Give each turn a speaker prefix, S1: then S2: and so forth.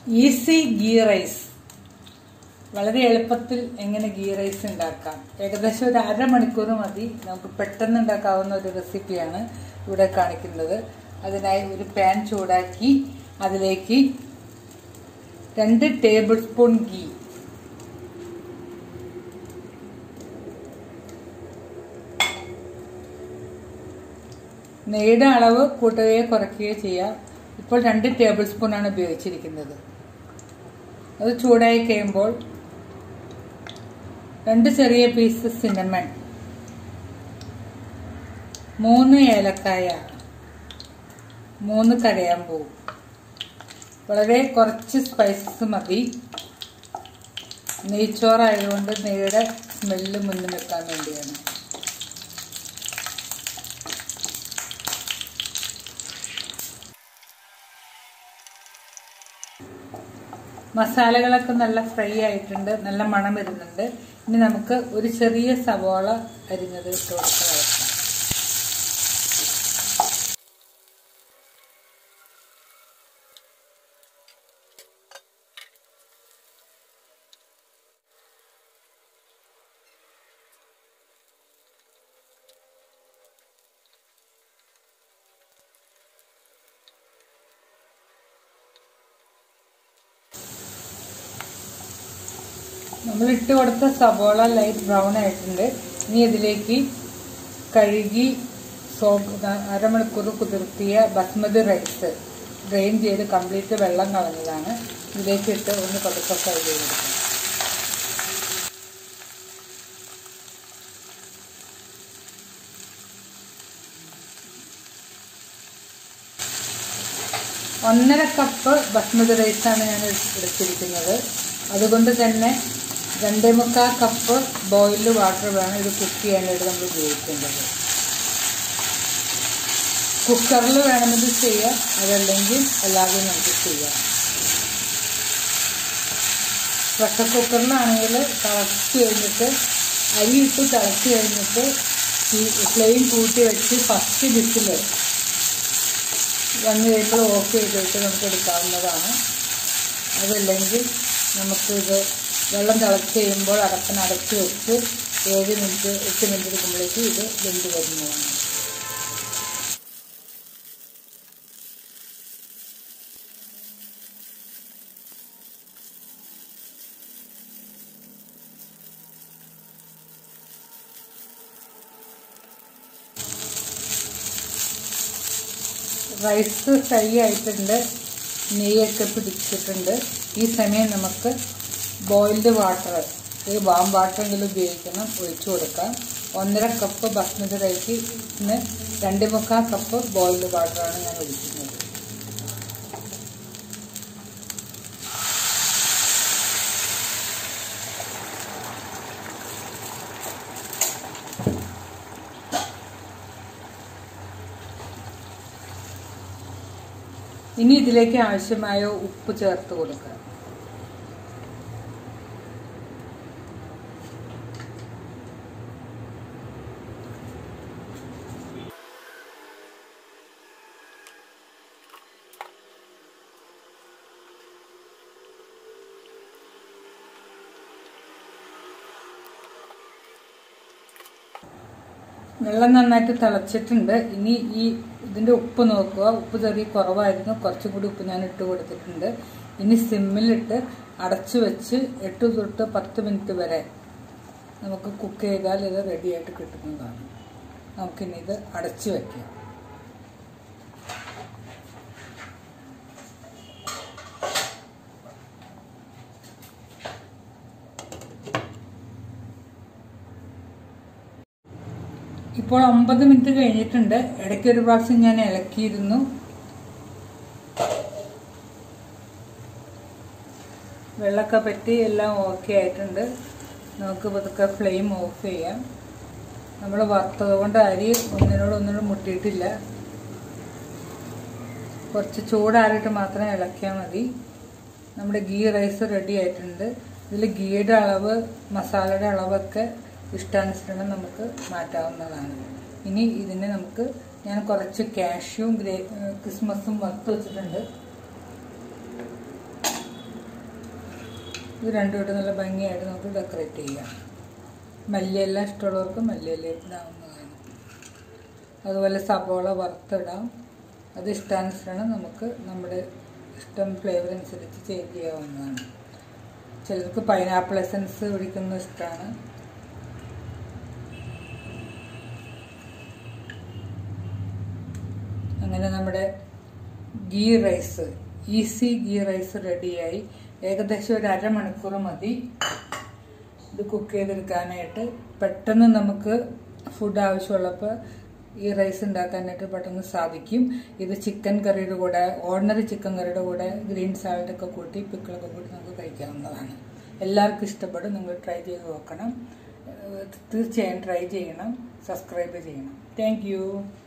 S1: easy ghee rice വളരെ എളുപ്പത്തിൽ എങ്ങനെ ഗീ റൈസ് ഉണ്ടാക്കാം ഏകദേശം ഒരു അരമണിക്കൂർ മതി നമുക്ക് പെട്ടെന്ന് ഉണ്ടാക്കാവുന്ന ഒരു റെസിപ്പിയാണ് ഇവിടെ കാണിക്കുന്നത് അതിനായി ഒരു പാൻ ചൂടാക്കി അതിലേക്ക് രണ്ട് ടേബിൾ സ്പൂൺ ഗീ നെയ്യുടെ അളവ് കൂട്ടുകയോ കുറയ്ക്കുകയോ ചെയ്യാം ഇപ്പോൾ രണ്ട് ടേബിൾ സ്പൂണാണ് ഉപയോഗിച്ചിരിക്കുന്നത് അത് ചൂടായി കഴിയുമ്പോൾ രണ്ട് ചെറിയ പീസ് സിനമൺ മൂന്ന് ഏലക്കായ മൂന്ന് കരയാമ്പൂ വളരെ കുറച്ച് സ്പൈസസ് മതി നെയ്ച്ചോറായതുകൊണ്ട് നെയ്യുടെ സ്മെല്ല് മുന്നിൽ നിൽക്കാൻ വേണ്ടിയാണ് മസാലകളൊക്കെ നല്ല ഫ്രൈ ആയിട്ടുണ്ട് നല്ല മണം വരുന്നുണ്ട് ഇനി നമുക്ക് ഒരു ചെറിയ സവോള അരിഞ്ഞത് ഇട്ട് കൊടുത്ത് വഴക്കാം നമ്മൾ ഇട്ട് കൊടുത്ത സവോള ലൈറ്റ് ബ്രൗൺ ആയിട്ടുണ്ട് ഇനി ഇതിലേക്ക് കഴുകി സോ അരമണിക്കൂർ കുതിർത്തിയ ബസ്മതി റൈസ് ഡ്രെയിൻ ചെയ്ത് കംപ്ലീറ്റ് വെള്ളം കളഞ്ഞതാണ് ഇതിലേക്ക് ഇട്ട് ഒന്ന് പതുക്കെ ഫ്രൈ ചെയ്തെടുക്കാം ഒന്നര കപ്പ് ബസ്മതി റൈസാണ് ഞാൻ എടുത്തിരിക്കുന്നത് അതുകൊണ്ട് തന്നെ രണ്ടേ മുക്കാൽ കപ്പ് ബോയിൽഡ് വാട്ടർ വേണം ഇത് കുക്ക് ചെയ്യാനായിട്ട് നമ്മൾ ഉപയോഗിക്കേണ്ടത് കുക്കറിൽ വേണമെങ്കിൽ ചെയ്യാം അതല്ലെങ്കിൽ അല്ലാതെ നമുക്ക് ചെയ്യാം പ്രഷർ കുക്കറിലാണെങ്കിൽ തിളച്ച് കഴിഞ്ഞിട്ട് അരി ഇട്ട് തിളച്ച് കഴിഞ്ഞിട്ട് ഈ ഫ്ലെയിം കൂട്ടി വെച്ച് ഫസ്റ്റ് വിസിൽ വന്നു കഴിയുമ്പോൾ ഓഫ് ചെയ്തിട്ട് നമുക്ക് എടുക്കാവുന്നതാണ് അതല്ലെങ്കിൽ നമുക്കിത് വെള്ളം തിളച്ച് കഴിയുമ്പോൾ അടപ്പൻ അടച്ച് വെച്ച് ഏഴ് മിനിറ്റ് എട്ട് മിനിറ്റ് എടുക്കുമ്പോഴേക്ക് ഇത് വെന്ത് വരുന്നതാണ് റൈസ് ഫ്രൈ ആയിട്ടുണ്ട് നെയ്യൊക്കെ പിടിച്ചിട്ടുണ്ട് ഈ സമയം നമുക്ക് ബോയിൽഡ് വാട്ടർ ഈ വാം വാട്ടറെങ്കിലും ഉപയോഗിക്കണം ഒഴിച്ചു കൊടുക്കാം ഒന്നര കപ്പ് ബസ്മതി റൈസിന് രണ്ട് മുക്കാൽ കപ്പ് ബോയിൽഡ് വാട്ടറാണ് ഞാൻ ഒഴിക്കുന്നത് ഇനി ഇതിലേക്ക് ആവശ്യമായ ഉപ്പ് ചേർത്ത് കൊടുക്കുക വെള്ളം നന്നായിട്ട് തിളച്ചിട്ടുണ്ട് ഇനി ഈ ഇതിൻ്റെ ഉപ്പ് നോക്കുക ഉപ്പ് ചെറിയ കുറവായിരുന്നു കുറച്ചും കൂടി ഉപ്പ് ഞാൻ ഇട്ട് കൊടുത്തിട്ടുണ്ട് ഇനി സിമ്മിലിട്ട് അടച്ചു വെച്ച് എട്ട് തൊട്ട് പത്ത് മിനിറ്റ് വരെ നമുക്ക് കുക്ക് ചെയ്താൽ ഇത് റെഡിയായിട്ട് കിട്ടുന്നതാണ് നമുക്കിനി ഇത് അടച്ചു വയ്ക്കാം ഇപ്പോൾ ഒമ്പത് മിനിറ്റ് കഴിഞ്ഞിട്ടുണ്ട് ഇടയ്ക്ക് ഒരു പ്രാവശ്യം ഞാൻ ഇളക്കിയിരുന്നു വെള്ളമൊക്കെ പറ്റി എല്ലാം ഓക്കെ ആയിട്ടുണ്ട് നമുക്ക് പതുക്കെ ഫ്ലെയിം ഓഫ് ചെയ്യാം നമ്മൾ വറുത്തത് കൊണ്ട് അരി ഒന്നിനോട് ഒന്നിനോട് മുട്ടിയിട്ടില്ല കുറച്ച് ചൂടാറിയിട്ട് മാത്രം ഇളക്കിയാൽ മതി നമ്മുടെ ഗീ റൈസ് റെഡി ആയിട്ടുണ്ട് ഇതിൽ ഗീയുടെ അളവ് മസാലയുടെ അളവൊക്കെ ഇഷ്ടാനുസരണം നമുക്ക് മാറ്റാവുന്നതാണ് ഇനി ഇതിനെ നമുക്ക് ഞാൻ കുറച്ച് കാഷ്യൂം ഗ്രേ ക്രിസ്മസും വറുത്ത് വെച്ചിട്ടുണ്ട് ഇത് രണ്ടും ഇട്ട് നല്ല ഭംഗിയായിട്ട് നമുക്ക് ഡെക്കറേറ്റ് ചെയ്യാം മല്ലിയില ഇഷ്ടമുള്ളവർക്ക് മല്ലിയില ഇടാവുന്നതാണ് അതുപോലെ സവോള വറുത്തിടാം അത് ഇഷ്ടാനുസരണം നമുക്ക് നമ്മുടെ ഇഷ്ടം ഫ്ലേവർ അനുസരിച്ച് ചേഞ്ച് ചെയ്യാവുന്നതാണ് ചിലർക്ക് പൈനാപ്പിൾ എസൻസ് ഒഴിക്കുന്നത് ഇഷ്ടമാണ് അങ്ങനെ നമ്മുടെ ghee rice easy ghee rice റെഡിയായി ഏകദേശം ഒരു അരമണിക്കൂർ മതി ഇത് കുക്ക് ചെയ്തെടുക്കാനായിട്ട് പെട്ടെന്ന് നമുക്ക് ഫുഡ് ആവശ്യമുള്ളപ്പോൾ ഈ റൈസ് ഉണ്ടാക്കാനായിട്ട് പെട്ടെന്ന് സാധിക്കും ഇത് ചിക്കൻ കറിയുടെ കൂടെ ഓർഡിനറി ചിക്കൻ കറിയുടെ കൂടെ ഗ്രീൻ സാലഡൊക്കെ കൂട്ടി പിക്കിളൊക്കെ കൂട്ടി നമുക്ക് കഴിക്കാവുന്നതാണ് എല്ലാവർക്കും ഇഷ്ടപ്പെടും നിങ്ങൾ ട്രൈ ചെയ്ത് നോക്കണം ഏഹ് തീർച്ചയായും ട്രൈ ചെയ്യണം സബ്സ്ക്രൈബ് ചെയ്യണം താങ്ക്